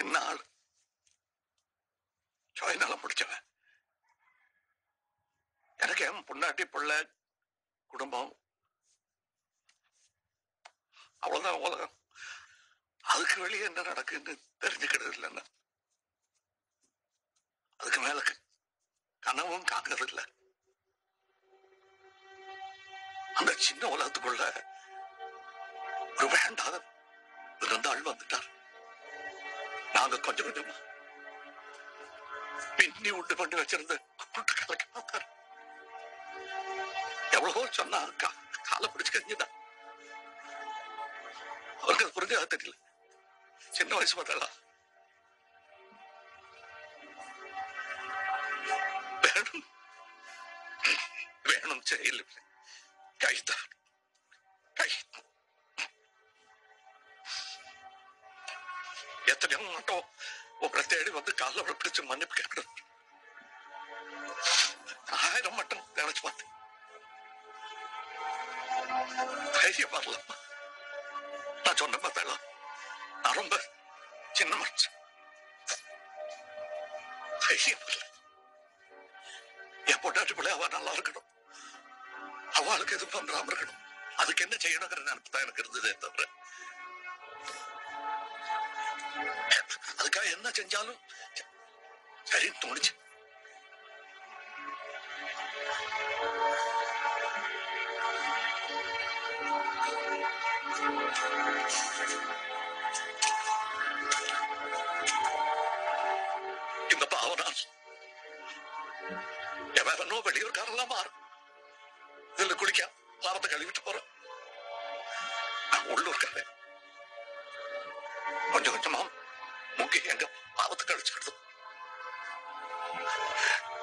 என்ன ஆள் சுயநல முடிச்சவன் எனக்கு என் பொண்டாட்டி பிள்ளை குடும்பம் அவ்வளவுதான் உலகம் அதுக்கு வெளியே என்ன நடக்குன்னு தெரிஞ்சுக்கிறது இல்லைன்னா அதுக்கு மேல க- கனவும் காக்கிறது இல்ல அந்த சின்ன உலகத்துக்குள்ள ஒரு வேண்டாத இருந்த ஆள் வந்துட்டார் நாங்க கொஞ்சம் கொஞ்சமா பின்னி உண்டு பண்ணி வச்சிருந்த கூட்டு கலக்க பார்த்தார் எவ்வளவோ சொன்னா கா- காலை பிடிச்சு கஞ்சிதான் அவருக்கு அது புரிஞ்சா தெரியல சின்ன வயசு பார்த்தாளா வேணும் வேணும் செயல் கைதான் கை எத்தனையோ மட்டும் உங்களை தேடி வந்து காலில் பிடிச்சு மன்னிப்பு கேட்கறது ஆயிரம் மட்டும் நினைச்சு பார்த்தேன் தைரியம் வரலம்மா நான் சொன்ன பார்த்தா நான் ரொம்ப சின்ன மனுஷன் தைரியம் வரல என் பொண்டாட்டி பிள்ளை அவ நல்லா இருக்கணும் அவளுக்கு எதுவும் பண்றாம இருக்கணும் அதுக்கு என்ன செய்யணுங்கிற நினைப்பு தான் எனக்கு இருந்ததே தவிர அதுக்காக என்ன செஞ்சாலும் ச- சரின்னு தோணுச்சு இந்த பாவனால் எவனோ வெளியூர்காரெல்லாம் மாறும் இதுல குளிக்க பாவத்தை கழுவிட்டு போறோம் நான் உள்ளூர்காரன் கொஞ்சம் கொஞ்சமா முக்கி எங்க பாவத்தை கழிச்சுக்கிட்டு